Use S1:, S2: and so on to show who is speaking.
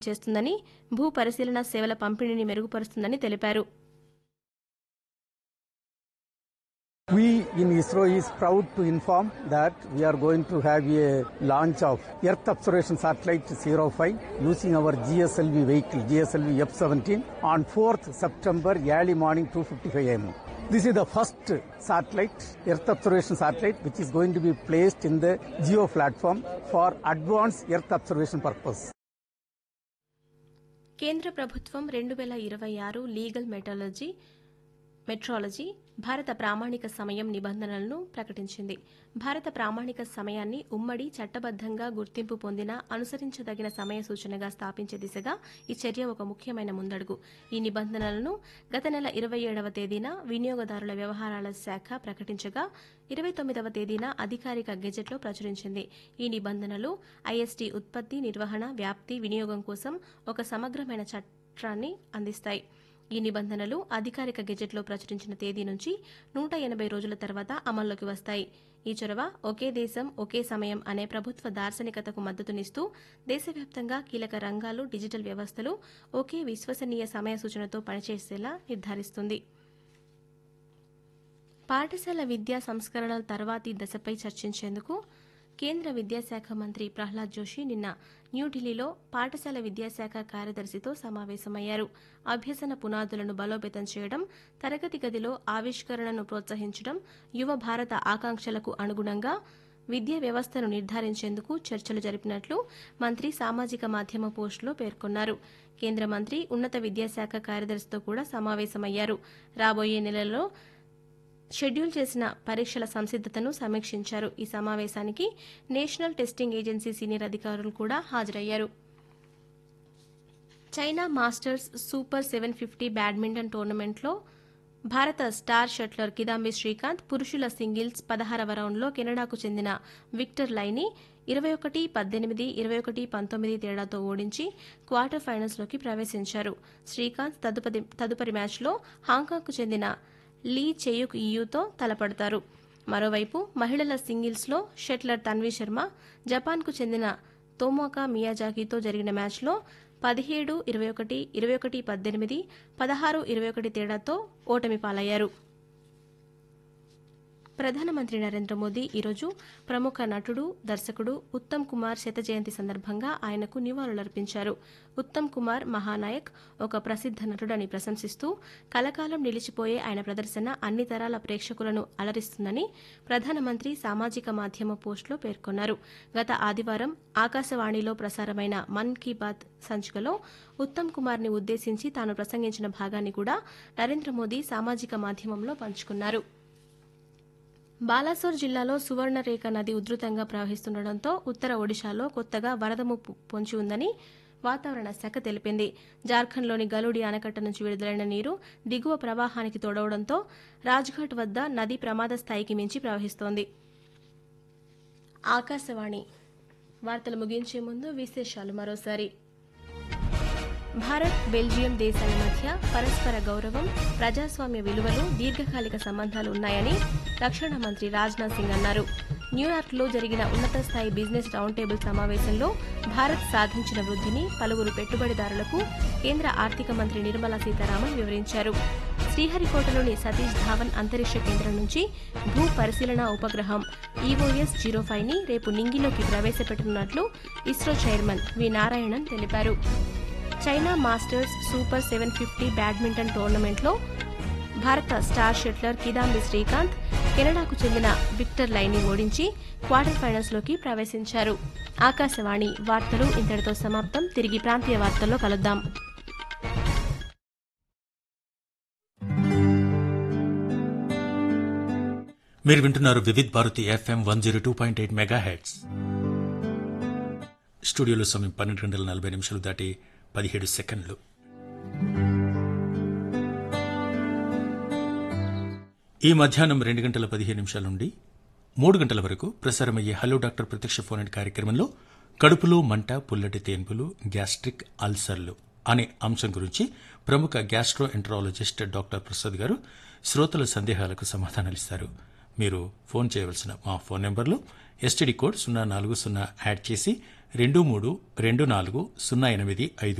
S1: చేస్తుందని భూ పరిశీలన సేవల పంపిణీని మెరుగుపరుస్తుందని తెలిపారు
S2: We in ISRO is proud to inform that we are going to have a launch of Earth Observation Satellite 05 using our GSLV vehicle, GSLV F-17 on 4th September early morning 2.55 am. This is the first satellite, Earth Observation Satellite, which is going to be placed in the GEO platform for advanced Earth observation purpose.
S1: కేంద్ర ప్రభుత్వం రెండు వేల ఇరవై ఆరు legal మెటాలజీ metrology భారత ప్రామాణిక సమయం నిబంధనలను ప్రకటించింది భారత ప్రామాణిక సమయాన్ని ఉమ్మడి చట్టబద్దంగా గుర్తింపు పొందిన అనుసరించదగిన సమయ సూచనగా స్థాపించే దిశగా ఈ చర్య ఒక ముఖ్యమైన ముందడుగు ఈ నిబంధనలను గత నెల ఇరవై ఏడవ తేదీన వినియోగదారుల వ్యవహారాల శాఖ ప్రకటించగా ఇరవై తొమ్మిదవ తేదీన అధికారిక గెజెట్లో ప్రచురించింది ఈ నిబంధనలు ఐఎస్టీ ఉత్పత్తి నిర్వహణ వ్యాప్తి వినియోగం కోసం ఒక సమగ్రమైన చట్టాన్ని అందిస్తాయి ఈ నిబంధనలు అధికారిక గెజెట్లో ప్రచురించిన తేదీ నుంచి నూట ఎనభై రోజుల తర్వాత అమల్లోకి వస్తాయి ఈ చొరవ ఒకే దేశం ఒకే సమయం అనే ప్రభుత్వ దార్శనికతకు మద్దతునిస్తూ దేశవ్యాప్తంగా కీలక రంగాలు డిజిటల్ వ్యవస్థలు ఒకే విశ్వసనీయ సమయ సూచనతో పనిచేసేలా నిర్ధారిస్తుంది పాఠశాల విద్యా సంస్కరణల తర్వాతి దశపై చర్చించేందుకు కేంద్ర విద్యాశాఖ మంత్రి ప్రహ్లాద్ జోషి నిన్న న్యూఢిల్లీలో పాఠశాల విద్యాశాఖ కార్యదర్శితో సమావేశమయ్యారు అభ్యసన పునాదులను బలోపేతం చేయడం తరగతి గదిలో ఆవిష్కరణను ప్రోత్సహించడం యువ భారత ఆకాంక్షలకు అనుగుణంగా విద్యా వ్యవస్థను నిర్ధారించేందుకు చర్చలు జరిపినట్లు మంత్రి సామాజిక మాధ్యమ పోస్టులో పేర్కొన్నారు కేంద్ర మంత్రి ఉన్నత విద్యాశాఖ కార్యదర్శితో కూడా సమావేశమయ్యారు రాబోయే నెలలో షెడ్యూల్ చేసిన పరీక్షల సంసిద్దతను సమీక్షించారు ఈ సమావేశానికి నేషనల్ టెస్టింగ్ ఏజెన్సీ సీనియర్ అధికారులు కూడా హాజరయ్యారు China masters super seven fifty badminton టోర్నమెంట్లో భారత స్టార్ షట్లర్ కిదాంబి శ్రీకాంత్ పురుషుల సింగిల్స్ పదహారవ రౌండ్లో కెనడాకు చెందిన విక్టర్ లైని ఇరవై ఒకటి పద్దెనిమిది ఇరవై ఒకటి పంతొమ్మిది తేడాతో ఓడించి క్వార్టర్ ఫైనల్స్లోకి ప్రవేశించారు శ్రీకాంత్ తదుపరి తదుపరి మ్యాచ్లో హాంకాంగ్కు చెందిన లీ చెయుక్ ఇయూతో తలపడతారు మరోవైపు మహిళల సింగిల్స్లో షెట్లర్ తన్వీ శర్మ జపాన్కు చెందిన తోమోకా మియాజాకితో జరిగిన మ్యాచ్లో పదిహేడు ఇరవై ఒకటి ఇరవై ఒకటి పద్దెనిమిది పదహారు ఇరవై ఒకటి తేడాతో ఓటమి పాలయ్యారు ప్రధానమంత్రి నరేంద్ర మోదీ ఈరోజు ప్రముఖ నటుడు దర్శకుడు ఉత్తమ్ కుమార్ శత జయంతి సందర్భంగా ఆయనకు నివాళులర్పించారు ఉత్తమ్ కుమార్ మహానాయక్ ఒక ప్రసిద్ధ నటుడని ప్రశంసిస్తూ కలకాలం నిలిచిపోయే ఆయన ప్రదర్శన అన్ని తరాల ప్రేక్షకులను అలరిస్తుందని ప్రధానమంత్రి సామాజిక మాధ్యమ పోస్టులో పేర్కొన్నారు గత ఆదివారం ఆకాశవాణిలో ప్రసారమైన మన్ కీ బాత్ సంచికలో ఉత్తమ్ కుమార్ని ఉద్దేశించి తాను ప్రసంగించిన భాగాన్ని కూడా నరేంద్ర మోదీ సామాజిక మాధ్యమంలో పంచుకున్నారు బాలాసోర్ జిల్లాలో సువర్ణరేఖ నది ఉధృతంగా ప్రవహిస్తుండటంతో ఉత్తర ఒడిశాలో కొత్తగా వరద ముప్పు పొంచి ఉందని వాతావరణ శాఖ తెలిపింది జార్ఖండ్లోని గలుడి ఆనకట్ట నుంచి విడుదలైన నీరు దిగువ ప్రవాహానికి తోడవడంతో రాజ్ఘాట్ వద్ద నది ప్రమాద స్థాయికి మించి ప్రవహిస్తోంది ఆకాశవాణి వార్తలు ముగించే ముందు విశేషాలు మరోసారి భారత్ బెల్జియం దేశాల మధ్య పరస్పర గౌరవం ప్రజాస్వామ్య విలువలు దీర్ఘకాలిక సంబంధాలు ఉన్నాయని రక్షణ మంత్రి రాజ్నాథ్ సింగ్ అన్నారు న్యూయార్క్లో జరిగిన ఉన్నత స్థాయి బిజినెస్ రౌండ్ టేబుల్ సమావేశంలో భారత్ సాధించిన వృద్ధిని పలువురు పెట్టుబడిదారులకు కేంద్ర ఆర్థిక మంత్రి నిర్మలా సీతారామన్ వివరించారు శ్రీహరికోటలోని సతీష్ ధావన్ అంతరిక్ష కేంద్రం నుంచి భూ పరిశీలన ఉపగ్రహం ఈఓఎస్ జీరో ఫైవ్ ని రేపు నింగిలోకి ప్రవేశపెట్టనున్నట్లు ఇస్రో చైర్మన్ వి నారాయణన్ తెలిపారు China masters super seven fifty badminton టోర్నమెంట్లో భారత స్టార్ షట్లర్ కిదాంబి శ్రీకాంత్ కెనడాకు చెందిన విక్టర్ లైన్ని ఓడించి క్వార్టర్ ఫైనల్స్లోకి ప్రవేశించారు ఆకాశవాణి వార్తలు ఇంతటితో సమాప్తం తిరిగి ప్రాంతీయ వార్తల్లో కలుద్దాం
S3: మీరు వింటున్నారు Vividh Bharati FM one zero two point eight mega heads స్టూడియోలో సమయం పన్నెండు గంటల నలభై నిమిషాలు దాటి పదిహేడు సెకండ్లు ఈ మధ్యాహ్నం రెండు గంటల పదిహేను నిమిషాల నుండి మూడు గంటల వరకు ప్రసారమయ్యే హలో డాక్టర్ ప్రత్యక్ష ఫోన్ ఇన్ కార్యక్రమంలో కడుపులో మంట పుల్లటి తేన్పులు గ్యాస్ట్రిక్ అల్సర్లు అనే అంశం గురించి ప్రముఖ గ్యాస్ట్రో ఎంట్రాలజిస్ట్ డాక్టర్ ప్రసాద్ గారు శ్రోతల సందేహాలకు సమాధానాలిస్తారు మీరు ఫోన్ చేయవలసిన మా ఫోన్ నెంబర్లో ఎస్టీడీ కోడ్ సున్నా నాలుగు సున్నా యాడ్ చేసి రెండు మూడు రెండు నాలుగు సున్నా ఎనిమిది ఐదు